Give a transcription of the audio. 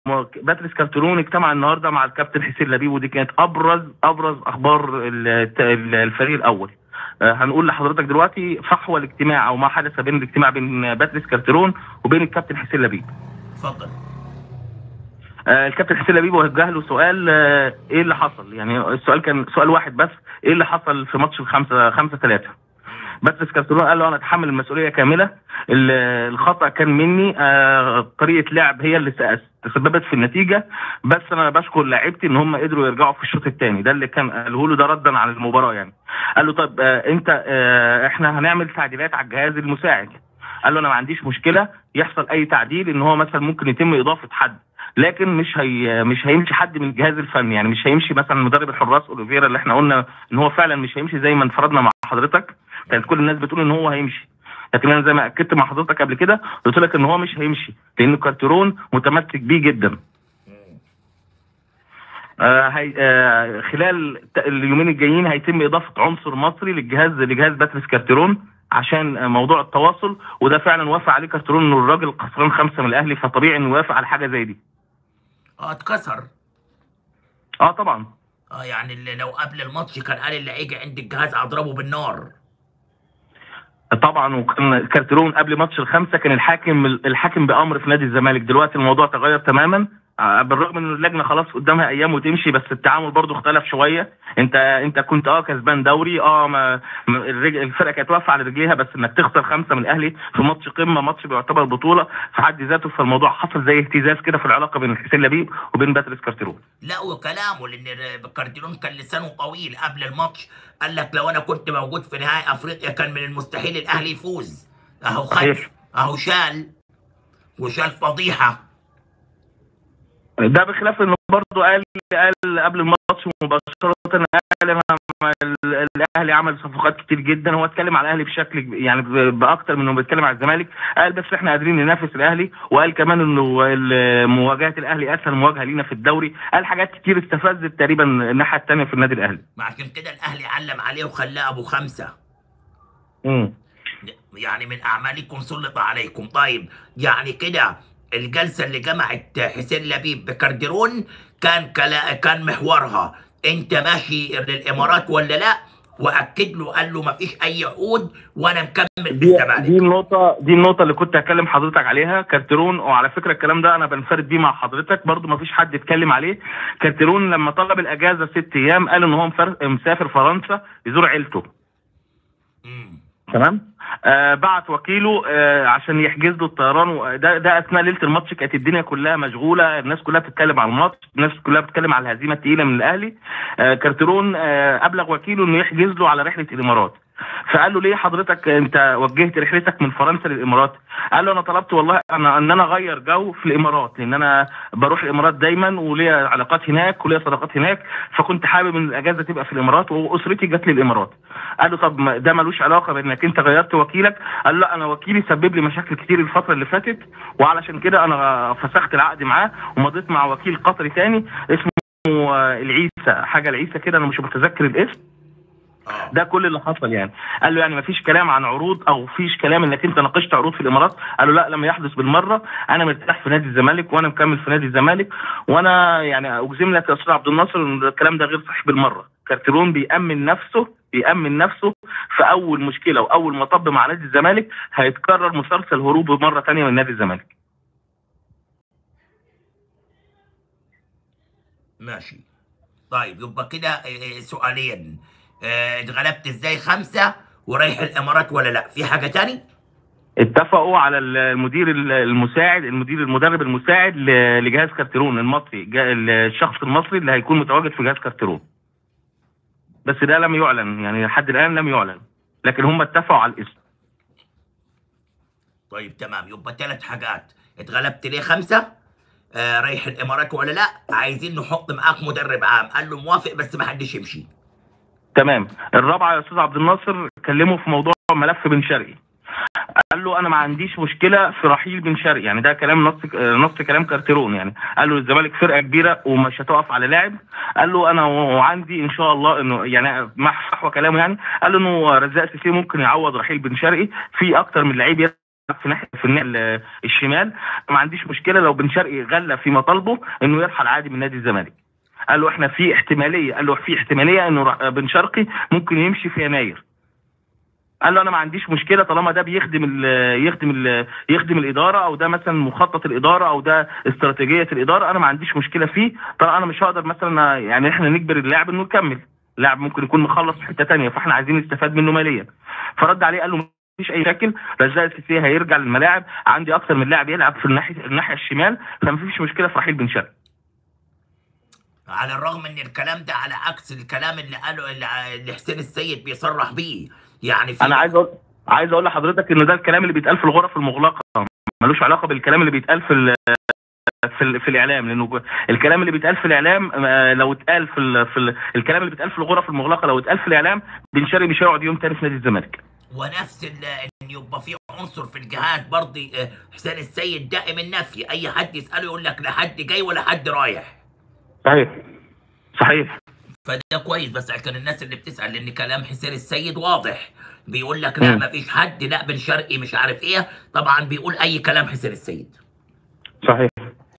م- باتريس كارترون اجتمع النهارده مع الكابتن حسين لبيب ودي كانت ابرز ابرز اخبار ال- ال- الفريق الاول آه، هنقول لحضرتك دلوقتي فحوى الاجتماع او ما حدث بين الاجتماع بين باتريس كارترون وبين الكابتن حسين لبيب اتفضل آه، الكابتن حسين لبيب وجه له سؤال آه، ايه اللي حصل يعني السؤال كان سؤال واحد بس ايه اللي حصل في ماتش الخمسة خمسة ثلاثة باتريس كارترون قال له انا اتحمل المسؤوليه كامله ال- الخطا كان مني آه، طريقه لعب هي اللي س- تسببت في النتيجه بس انا بشكر لاعيبتي ان هم قدروا يرجعوا في الشوط الثاني ده اللي كان قاله له ده ردا على المباراه يعني قال له طب آه، انت آه، احنا هنعمل تعديلات على الجهاز المساعد قال له انا ما عنديش مشكله يحصل اي تعديل ان هو مثلا ممكن يتم اضافه حد لكن مش هي مش هيمشي حد من الجهاز الفني يعني مش هيمشي مثلا مدرب الحراس اوليفيرا اللي احنا قلنا ان هو فعلا مش هيمشي زي ما انفردنا مع حضرتك كانت كل الناس بتقول ان هو هيمشي لكن انا زي ما اكدت مع حضرتك قبل كده قلت لك ان هو مش هيمشي لان كارتيرون متمسك بيه جدا آه هي آه خلال ت- اليومين الجايين هيتم اضافه عنصر مصري للجهاز لجهاز باتريس كارتيرون عشان آه، موضوع التواصل وده فعلا وافق عليه كارتيرون انه الراجل خسران خمسه من الاهلي فطبيعي انه يوافق على حاجه زي دي اه اتكسر اه طبعا اه يعني اللي لو قبل الماتش كان قال اللي هيجي عند الجهاز اضربه بالنار طبعا وكان كارتيرون قبل ماتش الخمسه كان الحاكم الحاكم بامر في نادي الزمالك دلوقتي الموضوع تغير تماما آه، بالرغم ان اللجنه خلاص قدامها ايام وتمشي بس التعامل برضو اختلف شويه انت انت كنت اه كسبان دوري اه ما ما- الرج- الفرقه كانت واقفه على رجليها بس انك تخسر خمسه من الاهلي في ماتش قمه ماتش بيعتبر بطوله في حد ذاته فالموضوع حصل زي اهتزاز كده في العلاقه بين حسين لبيب وبين باتريس كارتيرون لا وكلامه لان كارديرون كان لسانه طويل قبل الماتش قال لك لو انا كنت موجود في نهائي افريقيا كان من المستحيل الاهلي يفوز اهو خد صحيح. اهو شال وشال فضيحه ده بخلاف انه برضه قال قال قبل الماتش مباشره قال انا ال- الاهلي عمل صفقات كتير جدا هو اتكلم على الاهلي بشكل ب- يعني ب- باكتر من انه بيتكلم على الزمالك قال بس احنا قادرين ننافس الاهلي وقال كمان انه ال- مواجهه الاهلي اسهل مواجهه لينا في الدوري قال حاجات كتير استفزت تقريبا الناحيه الثانيه في النادي الاهلي ما عشان كده الاهلي علم عليه وخلاه ابو خمسه امم يعني من اعمالكم سلط عليكم طيب يعني كده الجلسه اللي جمعت حسين لبيب بكارديرون كان كلا كان محورها انت ماشي للامارات ولا لا واكد له قال له ما فيش اي عقود وانا مكمل في دي دي الزمالك النقطة دي النقطة اللي كنت هكلم حضرتك عليها كارتيرون وعلى فكرة الكلام ده أنا بنفرد بيه مع حضرتك برضو ما فيش حد اتكلم عليه كارتيرون لما طلب الأجازة ست أيام قال إن هو مفر- مسافر فرنسا يزور عيلته مم. تمام آه بعت وكيله آه عشان يحجز له الطيران وده ده اثناء ليله الماتش كانت الدنيا كلها مشغوله الناس كلها بتتكلم على الماتش الناس كلها بتتكلم على الهزيمه الثقيله من الاهلي آه كارتيرون آه ابلغ وكيله انه يحجز له على رحله الامارات فقال له ليه حضرتك انت وجهت رحلتك من فرنسا للامارات قال له انا طلبت والله انا ان انا اغير جو في الامارات لان انا بروح الامارات دايما وليا علاقات هناك وليا صداقات هناك فكنت حابب ان الاجازه تبقى في الامارات واسرتي جت لي الامارات قال له طب ما ده ملوش علاقه بانك انت غيرت وكيلك قال له لا انا وكيلي سبب لي مشاكل كتير الفتره اللي فاتت وعلشان كده انا فسخت العقد معاه ومضيت مع وكيل قطري تاني اسمه آه، العيسى حاجه العيسى كده انا مش متذكر الاسم اه ده كل اللي حصل يعني قال له يعني مفيش كلام عن عروض او فيش كلام انك انت ناقشت عروض في الامارات قال له لا لم يحدث بالمره انا مرتاح في نادي الزمالك وانا مكمل في نادي الزمالك وانا يعني اجزم لك يا استاذ عبد الناصر ان الكلام ده غير صحيح بالمره كارتيرون بيامن نفسه بيامن نفسه في اول مشكله واول مطب مع نادي الزمالك هيتكرر مسلسل هروبه مره ثانيه من نادي الزمالك ماشي طيب يبقى كده آه، آه، سؤالين آه، اتغلبت ازاي خمسه ورايح الامارات ولا لا في حاجه تاني اتفقوا على المدير المساعد المدير المدرب المساعد ل- لجهاز كارتيرون المصري جا- الشخص المصري اللي هيكون متواجد في جهاز كارتيرون بس ده لم يعلن يعني لحد الان لم يعلن لكن هم اتفقوا على الاسم طيب تمام يبقى ثلاث حاجات اتغلبت ليه خمسه آه رايح الامارات ولا لا عايزين نحط معاك مدرب عام قال له موافق بس ما حدش يمشي تمام الرابعه يا استاذ عبد الناصر كلمه في موضوع ملف بن شرقي قال له انا ما عنديش مشكله في رحيل بن شرقي يعني ده كلام نص نص كلام كارتيرون يعني قال له الزمالك فرقه كبيره ومش هتقف على لاعب قال له انا وعندي ان شاء الله انه يعني مع صحوه كلامه يعني قال له انه رزاق سيسي ممكن يعوض رحيل بن شرقي في اكتر من لعيب في ناحيه في الناحيه الشمال ما عنديش مشكله لو بن شرقي غلى في مطالبه انه يرحل عادي من نادي الزمالك قال له احنا في احتماليه قال له في احتماليه انه ر- بن شرقي ممكن يمشي في يناير قال له انا ما عنديش مشكله طالما ده بيخدم ال يخدم ال يخدم الاداره او ده مثلا مخطط الاداره او ده استراتيجيه الاداره انا ما عنديش مشكله فيه طبعا انا مش هقدر مثلا يعني احنا نجبر اللاعب انه يكمل لاعب ممكن يكون مخلص في حته تانية فاحنا عايزين نستفاد منه ماليا فرد عليه قال له مفيش اي مشاكل رجاء السيسي هيرجع للملاعب عندي اكتر من لاعب يلعب في الناحيه الناحيه الشمال فمفيش مشكله في رحيل بن شرقي على الرغم ان الكلام ده على عكس الكلام اللي قاله اللي اللي حسين السيد بيصرح بيه يعني في انا عايز اقول عايز اقول لحضرتك ان ده الكلام اللي بيتقال في الغرف المغلقه ملوش علاقه بالكلام اللي بيتقال في ال في, ال في الاعلام لانه جو- الكلام اللي بيتقال في الاعلام آه، لو اتقال في ال في ال الكلام اللي بيتقال في الغرف المغلقه لو اتقال في الاعلام بن شرقي مش هيقعد يوم تاني في نادي الزمالك ونفس ال- ان يبقى في عنصر في الجهاز برضه آه، حسين السيد دائم النفي اي حد يساله يقول لك لا حد جاي ولا حد رايح صحيح صحيح فده كويس بس عشان الناس اللي بتسال لان كلام حسين السيد واضح بيقول لك لا مم. ما فيش حد لا بن شرقي مش عارف ايه طبعا بيقول اي كلام حسين السيد صحيح